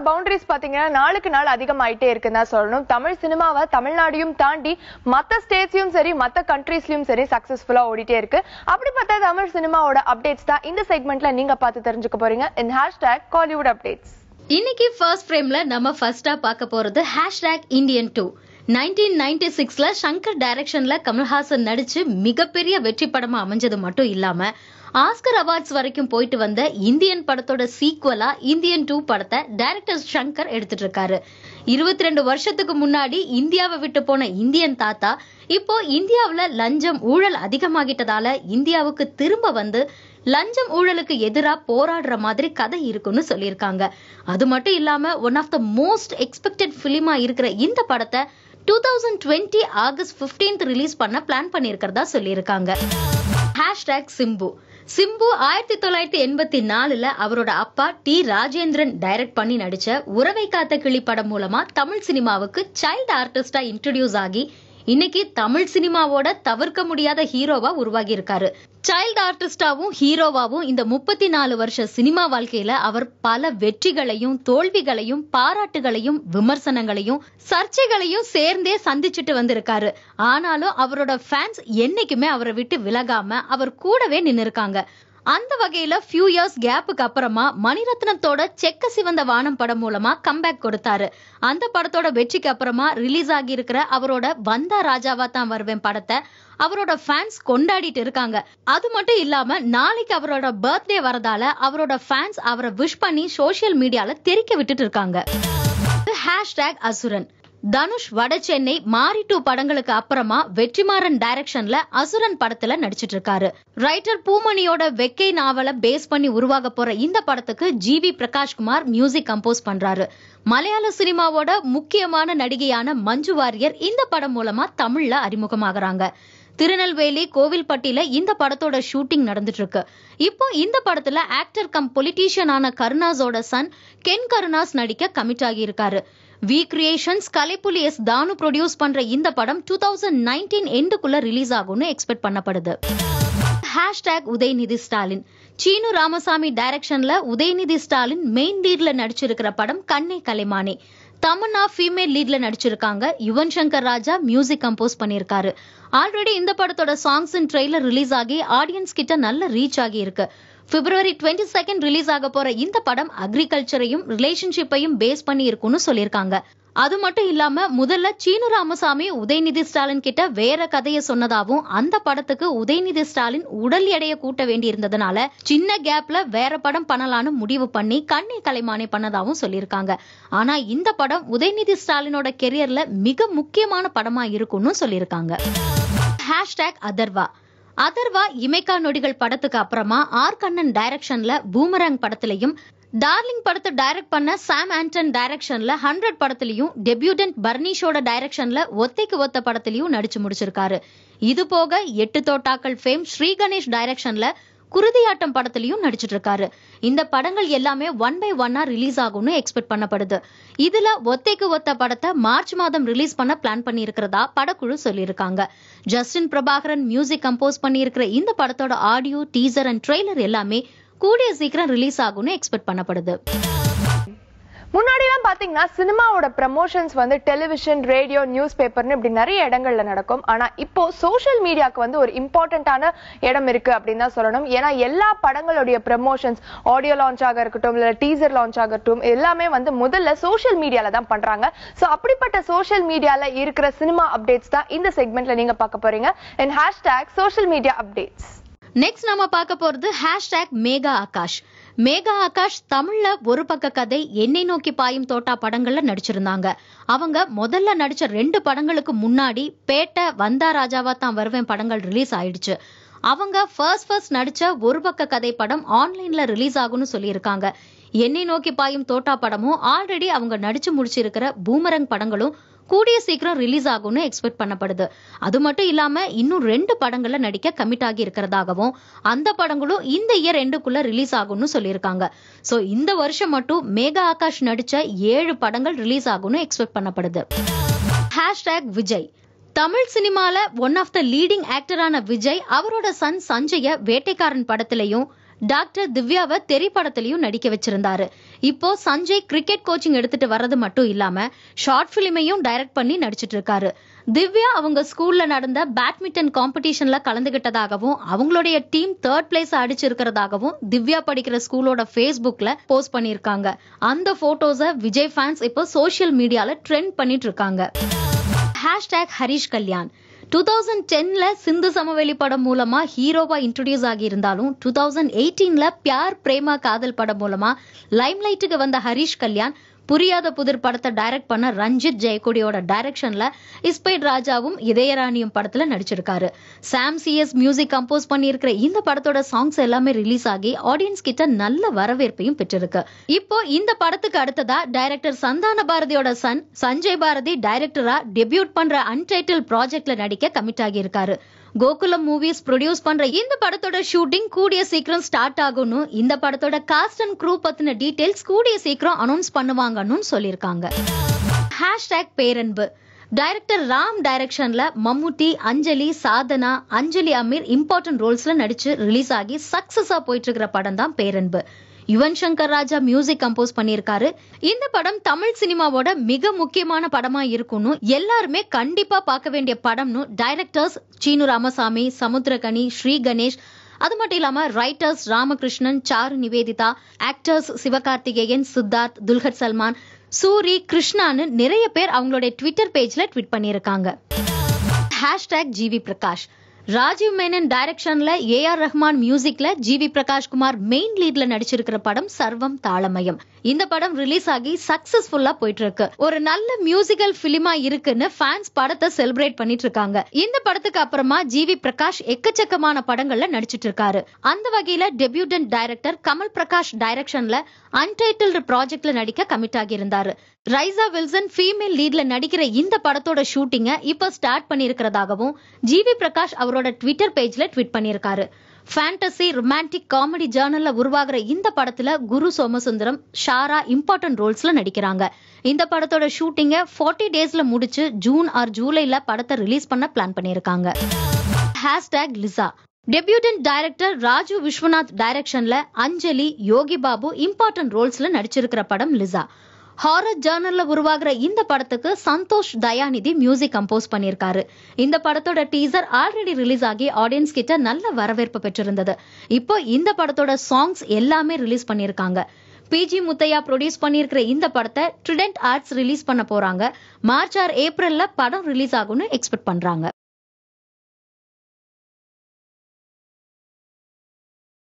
boundaries பாத்தீங்கன்னா நாளுக்கு நாள் அதிகமாயிட்டே இருக்குன்னு தான் சொல்லணும் தமிழ் சினிமாவை தமிழ்நாடையும் தாண்டி மத்த ஸ்டேட்ஸையும் சரி மத்த கண்ட்ரீஸ்லயும் சரி சக்சஸ்ஃபுல்லா ஓடிட்டே இருக்கு அப்படிப்பட்ட தமிழ் சினிமாவோட அப்டேட்ஸ் தான் இந்த செக்மெண்ட்ல நீங்க பார்த்து தெரிஞ்சுக்க போறீங்க இன் ஹேஷ்டேக் காலிவுட் அப்டேட்ஸ் இன்னைக்கு ஃபர்ஸ்ட் ஃப்ரேம்ல நம்ம ஃபர்ஸ்டா பார்க்க போறது hashtag Indian two nineteen ninety சிக்ஸ்ல சங்கர் டைரக்ஷன்ல கமல்ஹாசன் நடிச்சு மிகப்பெரிய வெற்றி படமா அமைஞ்சது மட்டும் இல்லாம ஆஸ்கர் அவார்ட்ஸ் வரைக்கும் போயிட்டு வந்த இந்தியன் படத்தோட சீக்குவலா இந்தியன் டூ படத்தை டைரக்டர் சங்கர் எடுத்துட்டு இருக்காரு இருபத்தி ரெண்டு வருஷத்துக்கு முன்னாடி இந்தியாவை விட்டு போன இந்தியன் தாத்தா இப்போ இந்தியாவுல லஞ்சம் ஊழல் அதிகமாகிட்டதால இந்தியாவுக்கு திரும்ப வந்து லஞ்சம் ஊழலுக்கு எதிரா போராடுற மாதிரி கதை இருக்குன்னு சொல்லியிருக்காங்க அது மட்டும் இல்லாம one of the most expected பிலிமா இருக்கிற இந்த படத்தை two thousand twenty August fifteenth release பண்ண பிளான் பண்ணியிருக்கிறதா சொல்லியிருக்காங்க ஹேஷ்டேக் சிம்பு சிம்பு ஆயிரத்தி தொள்ளாயிரத்தி எண்பத்தி நாலுல அவரோட அப்பா டி ராஜேந்திரன் டைரக்ட் பண்ணி நடிச்ச உறவை காத்த கிளி படம் மூலமா தமிழ் சினிமாவுக்கு சைல்டு ஆர்டிஸ்டா இன்ட்ரடியூஸ் ஆகி இன்னைக்கு தமிழ் சினிமாவோட தவிர்க்க முடியாத ஹீரோவா உருவாகி இருக்காரு சைல்டு ஆர்டிஸ்டாவும் ஹீரோவாவும் இந்த முப்பத்தி நாலு வருஷ சினிமா வாழ்க்கையில அவர் பல வெற்றிகளையும் தோல்விகளையும் பாராட்டுகளையும் விமர்சனங்களையும் சர்ச்சைகளையும் சேர்ந்தே சந்திச்சுட்டு வந்திருக்காரு ஆனாலும் அவரோட ஃபேன்ஸ் என்னைக்குமே அவரை விட்டு விலகாம அவர் கூடவே நின்னு இருக்காங்க அந்த வகையில ஃபியூ இயர்ஸ் கேப்புக்கு அப்புறமா மணிரத்னத்தோட செக்க சிவந்த வானம் படம் மூலமா கம்பேக் கொடுத்தாரு அந்த படத்தோட வெற்றிக்கு அப்புறமா ரிலீஸ் ஆகி இருக்கிற அவரோட வந்தா ராஜாவா தான் வருவேன் படத்தை அவரோட ஃபேன்ஸ் கொண்டாடிட்டு இருக்காங்க அது மட்டும் இல்லாம நாளைக்கு அவரோட பர்த்டே வரதால அவரோட ஃபேன்ஸ் அவரை விஷ் பண்ணி சோசியல் மீடியால தெரிக்க விட்டுட்டு இருக்காங்க ஹேஷ்டேக் அசுரன் தனுஷ் வட சென்னை மாரி டூ படங்களுக்கு அப்புறமா வெற்றிமாறன் டைரக்ஷன்ல அசுரன் படத்துல நடிச்சிட்டு இருக்காரு ரைட்டர் பூமணியோட வெக்கை நாவலை பேஸ் பண்ணி உருவாக போற இந்த படத்துக்கு G V Prakashkumar music compose பண்றாரு மலையாள சினிமாவோட முக்கியமான நடிகையான மஞ்சு வாரியர் இந்த படம் மூலமா தமிழ்ல அறிமுகமாகறாங்க திருநெல்வேலி கோவில்பட்டியில இந்த படத்தோட ஷூட்டிங் நடந்துட்டு இருக்கு இப்போ இந்த படத்துல ஆக்டர் கம் பொலிட்டீஷியனான கருணாஸோட சன் கென் கருணாஸ் நடிக்க கமிட் ஆகி இருக்காரு V creations Kalaipuli S Thanu produce பண்ற இந்த படம் டூ தௌசண்ட் நைன்டீன் எண்டுக்குள்ள ரிலீஸ் ஆகும்னு எக்ஸ்பெக்ட் பண்ணப்படுது ஹேஷ்டேக் உதயநிதி ஸ்டாலின் சீனு ராமசாமி டைரக்ஷன்ல உதயநிதி ஸ்டாலின் மெயின் லீட்ல நடிச்சிருக்கிற படம் கண்ணே கலைமானே தமன்னா ஃபீமேல் லீட்ல நடிச்சிருக்காங்க யுவன் சங்கர் ராஜா மியூசிக் கம்போஸ் பண்ணியிருக்காரு ஆல்ரெடி இந்த படத்தோட சாங்ஸ் அண்ட் ட்ரெய்லர் ரிலீஸ் ஆகி ஆடியன்ஸ் கிட்ட நல்ல ரீச் ஆகி இருக்கு பிப்ரவரி டுவெண்ட்டி செகண்ட் ரிலீஸ் ஆக போற இந்த படம் அக்ரிகல்ச்சரையும் ரிலேஷன்ஷிப்பையும் பேஸ் பண்ணி இருக்கும்னு சொல்லியிருக்காங்க அது மட்டும் இல்லாம முதல்ல சீனு ராமசாமி உதயநிதி ஸ்டாலின் கிட்ட வேற கதையை சொன்னதாவும் அந்த படத்துக்கு உதயநிதி ஸ்டாலின் உடல் எடையை கூட்ட வேண்டி இருந்ததுனால சின்ன கேப்ல வேற படம் பண்ணலாம்னு முடிவு பண்ணி கண்ணை கலைமானே பண்ணதாவும் சொல்லியிருக்காங்க ஆனா இந்த படம் உதயநிதி ஸ்டாலினோட கெரியர்ல மிக முக்கியமான படமா இருக்கும்னு சொல்லியிருக்காங்க ஹேஷ்டேக் அதர்வா அதர்வா இமைக்கா நொடிகள் படத்துக்கு அப்புறமா ஆர் கண்ணன் டைரக்ஷன்ல பூமராங் படத்திலையும் டார்லிங் படத்தை டைரக்ட் பண்ண சாம் ஆண்டன் டைரக்ஷன்ல ஹண்ட்ரட் படத்திலையும் டெபியூட்டன்ட் பர்னிஷோட டைரக்ஷன்ல ஒத்தைக்கு ஒத்த படத்திலையும் நடிச்சு முடிச்சிருக்காரு இது போக எட்டு தோட்டாக்கள் ஃபேம் ஸ்ரீ கணேஷ் டைரக்ஷன்ல குருதியாட்டம் படத்திலையும் நடிச்சிட்டு இருக்காரு இந்த படங்கள் எல்லாமே ஒன் பை ஒன்னா ரிலீஸ் ஆகும்னு எக்ஸ்பெக்ட் பண்ணப்படுது இதுல ஒத்தைக்கு ஒத்த படத்தை மார்ச் மாதம் ரிலீஸ் பண்ண பிளான் பண்ணி இருக்கிறதா படக்குழு சொல்லியிருக்காங்க ஜஸ்டின் பிரபாகரன் மியூசிக் கம்போஸ் பண்ணி இருக்கிற இந்த படத்தோட ஆடியோ டீசர் அண்ட் ட்ரெய்லர் எல்லாமே கூடிய சீக்கிரம் ரிலீஸ் ஆகும்னு எக்ஸ்பெக்ட் பண்ணப்படுது முன்னாடி எல்லாம் பாத்தீங்கன்னா சினிமாவோட ப்ரமோஷன்ஸ் வந்து டெலிவிஷன் ரேடியோ நியூஸ் பேப்பர்னு இப்படி நிறைய இடங்கள்ல நடக்கும் ஆனா இப்போ சோஷியல் மீடியாக்கு வந்து ஒரு இம்பார்ட்டன்டான இடம் இருக்கு அப்படின்னு தான் சொல்லணும் ஏன்னா எல்லா படங்களுடைய ப்ரமோஷன்ஸ் ஆடியோ லான்ச் ஆக இருக்கட்டும் இல்ல டீசர் லான்ச் ஆகட்டும் எல்லாமே வந்து முதல்ல சோஷியல் மீடியால தான் பண்றாங்க சோ அப்படிப்பட்ட சோஷியல் மீடியால இருக்கிற சினிமா அப்டேட்ஸ் தான் இந்த செக்மெண்ட்ல நீங்க பார்க்க போறீங்க and hashtag social media updates next நம்ம பார்க்க போறது ஹேஷ்டேக் மேகா ஆகாஷ் மேகா ஆகாஷ் தமிழ்ல ஒரு பக்க கதை என்னை நோக்கி பாயும் தோட்டா படங்கள்ல நடிச்சிருந்தாங்க அவங்க முதல்ல நடிச்ச ரெண்டு படங்களுக்கு முன்னாடி பேட்டை வந்தா ராஜாவா தான் வருவேன் படங்கள் ரிலீஸ் ஆயிடுச்சு அவங்க ஃபர்ஸ்ட் ஃபர்ஸ்ட் நடிச்ச ஒரு பக்க கதை படம் ஆன்லைன்ல ரிலீஸ் ஆகும்னு சொல்லியிருக்காங்க என்னை நோக்கி பாயும் தோட்டா படமும் ஆல்ரெடி அவங்க நடிச்சு முடிச்சிருக்கிற பூமரங் படங்களும் கூடிய சீக்கிரம் ரிலீஸ் ஆகும்னு எக்ஸ்பெக்ட் பண்ணப்படுது அது மட்டும் இல்லாம இன்னும் ரெண்டு படங்கள்ல நடிக்க கமிட் ஆகி இருக்கிறதாகவும் அந்த படங்களும் இந்த இயர் ரெண்டுக்குள்ள ரிலீஸ் ஆகும்னு சொல்லியிருக்காங்க சோ இந்த வருஷம் மட்டும் மேகா ஆகாஷ் நடிச்ச ஏழு படங்கள் ரிலீஸ் ஆகும்னு எக்ஸ்பெக்ட் பண்ணப்படுது ஹேஷ்டேக் விஜய் தமிழ் சினிமால ஒன் ஆஃப் த லீடிங் ஆக்டரான விஜய் அவரோட சன் சஞ்சய வேட்டைக்காரன் படத்திலையும் டாக்டர் திவ்யாவை திரைப்படத்திலையும் நடிக்க வச்சிருந்தாரு இப்போ சஞ்சய் கிரிக்கெட் கோச்சிங் எடுத்துட்டு வர்றது மட்டும் இல்லாம ஷார்ட் பிலிமையும் டைரக்ட் பண்ணி நடிச்சிட்டு இருக்காரு திவ்யா அவங்க ஸ்கூல்ல நடந்த பேட்மிண்டன் காம்படிஷன்ல கலந்துகிட்டதாகவும் அவங்களுடைய டீம் தேர்ட் பிளேஸ் அடிச்சிருக்கிறதாகவும் திவ்யா படிக்கிற ஸ்கூலோட ஃபேஸ்புக்ல போஸ்ட் பண்ணிருக்காங்க அந்த போட்டோஸ விஜய் ஃபேன்ஸ் இப்போ சோஷியல் மீடியால ட்ரெண்ட் பண்ணிட்டு இருக்காங்க hashtag Harish Kalyan two thousand டென்ல சிந்து சமவெளி படம் மூலமா ஹீரோவா இன்ட்ரோடியூஸ் ஆகி இருந்தாலும் டூ தௌசண்ட் எயிட்டீன்ல பியார் பிரேமா காதல் படம் மூலமா லைம் லைட்டுக்கு வந்த ஹரிஷ் கல்யாண் புரியாத புதிர் படத்தை டைரக்ட் பண்ண ரஞ்சித் ஜெயக்கொடியோட டைரக்ஷன்ல இஸ்பைட் ராஜாவும் இதயராணியும் படத்துல நடிச்சிருக்காரு சாம் சிஎஸ் மியூசிக் கம்போஸ் பண்ணியிருக்கிற இந்த படத்தோட சாங்ஸ் எல்லாமே ரிலீஸ் ஆகி ஆடியன்ஸ் கிட்ட நல்ல வரவேற்பையும் பெற்றிருக்கு இப்போ இந்த படத்துக்கு அடுத்ததா டைரக்டர் சந்தான பாரதியோட சன் சஞ்சய் பாரதி டைரக்டரா டெபியூட் பண்ற அன்டைட்டில் ப்ராஜெக்ட்ல நடிக்க கமிட் ஆகியிருக்காரு கோகுலம் மூவிஸ் ப்ரொடியூஸ் பண்ற இந்த படத்தோட ஷூட்டிங் கூடிய சீக்கிரம் ஸ்டார்ட் ஆகும்னு இந்த படத்தோட காஸ்ட் அண்ட் க்ரூ பத்தின டீடைல்ஸ் கூடிய சீக்கிரம் அனௌன்ஸ் பண்ணுவாங்கன்னு சொல்லியிருக்காங்க ஹேஷ்டேக் பேரன்பு டைரக்டர் ராம் டைரக்ஷன்ல மம்முட்டி அஞ்சலி சாதனா அஞ்சலி அமீர் இம்பார்ட்டன்ட் ரோல்ஸ்ல நடிச்சு ரிலீஸ் ஆகி சக்சஸா போயிட்டு இருக்கிற படம் தான் பேரன்பு யுவன் சங்கர் ராஜா மியூசிக் கம்போஸ் பண்ணியிருக்காரு இந்த படம் தமிழ் சினிமாவோட மிக முக்கியமான படமா இருக்கும்னு எல்லாருமே கண்டிப்பா பார்க்க வேண்டிய படம்னு டைரக்டர்ஸ் சீனு ராமசாமி சமுத்திரகனி ஸ்ரீ கணேஷ் அது மட்டும் இல்லாம ரைட்டர்ஸ் ராமகிருஷ்ணன் சாரு நிவேதிதா ஆக்டர்ஸ் சிவகார்த்திகேயன் சித்தார்த் துல்கர் சல்மான் சூரி கிருஷ்ணான்னு நிறைய பேர் அவங்களுடைய ட்விட்டர் பேஜ்ல ட்வீட் பண்ணியிருக்காங்க ஹேஷ்டேக் ஜிவி பிரகாஷ் ராஜீவ் மேனன் டைரக்ஷன்ல ஏ ஆர் ரஹ்மான் மியூசிக்ல ஜிவி பிரகாஷ் குமார் மெயின் லீட்ல நடிச்சிருக்கிற படம் சர்வம் தாளமயம் இந்த படம் ரிலீஸ் ஆகி சக்சஸ்ஃபுல்லா போயிட்டு இருக்கு ஒரு நல்ல மியூசிக்கல் பிலிமா இருக்குன்னு ஃபேன்ஸ் படத்தை செலிப்ரேட் பண்ணிட்டு இருக்காங்க இந்த படத்துக்கு அப்புறமா ஜிவி பிரகாஷ் எக்கச்சக்கமான படங்கள்ல நடிச்சிட்டு இருக்காரு அந்த வகையில டெபியூட்டன்ட் டைரக்டர் கமல் பிரகாஷ் டைரக்ஷன்ல அன்டைட்டில்டு ப்ராஜெக்ட்ல நடிக்க கமிட் ஆகியிருந்தாரு ரைசா வில்சன் ஃபீமேல் லீட்ல நடிக்கிற இந்த படத்தோட ஷூட்டிங்க இப்ப ஸ்டார்ட் பண்ணியிருக்கிறதாகவும் ஜிவி பிரகாஷ் அவரோட ட்விட்டர் பேஜ்ல ட்வீட் பண்ணியிருக்காரு ஃபேண்டசி ரொமான்டிக் காமெடி ஜேர்னல்ல உருவாகிற இந்த படத்துல குரு சோமசுந்தரம் ஷாரா இம்பார்ட்டன்ட் ரோல்ஸ்ல நடிக்கிறாங்க இந்த படத்தோட ஷூட்டிங்க ஃபார்ட்டி டேஸ்ல முடிச்சு ஜூன் ஆர் ஜூலைல படத்தை ரிலீஸ் பண்ண பிளான் பண்ணியிருக்காங்க hashtag Lisa debutant director Raju Viswanath டைரக்ஷன்ல அஞ்சலி யோகி பாபு இம்பார்ட்டன்ட் ரோல்ஸ்ல நடிச்சிருக்கிற படம் லிசா ஹாரர் ஜேர்னல்ல உருவாகிற இந்த படத்துக்கு சந்தோஷ் தயாநிதி மியூசிக் கம்போஸ் பண்ணியிருக்காரு இந்த படத்தோட டீசர் ஆல்ரெடி ரிலீஸ் ஆகி ஆடியன்ஸ் கிட்ட நல்ல வரவேற்பு பெற்றிருந்தது இப்போ இந்த படத்தோட சாங்ஸ் எல்லாமே ரிலீஸ் பண்ணியிருக்காங்க பிஜி முத்தையா ப்ரொடியூஸ் பண்ணியிருக்கிற இந்த படத்தை ட்ரிடென்ட் ஆர்ட்ஸ் ரிலீஸ் பண்ண போறாங்க மார்ச் ஆர் ஏப்ரல்ல படம் ரிலீஸ் ஆகும்னு எக்ஸ்பெக்ட் பண்றாங்க